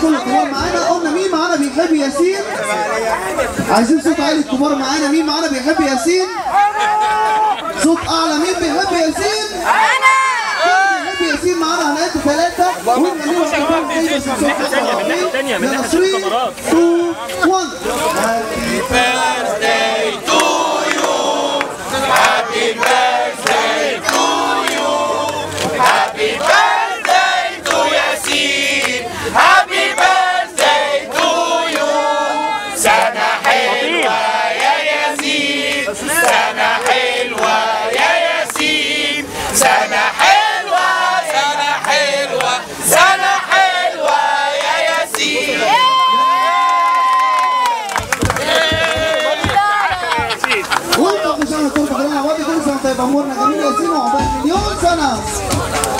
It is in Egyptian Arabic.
كل الكبار معانا قلنا مين معانا بيحب ياسين عايزين صوت عالي الكبار معانا مين معانا بيحب ياسين صوت اعلى مين بيحب ياسين انا بيحب ياسين معانا هنعد ثلاثة ونقلبها كمان زي بس الصوت تانية، من ناحية 3 الكاميرات. 2 1 وانت مش انا كنت مع بعض كل سنه طيب امورنا جميل ياسين وعقبال مليون سنه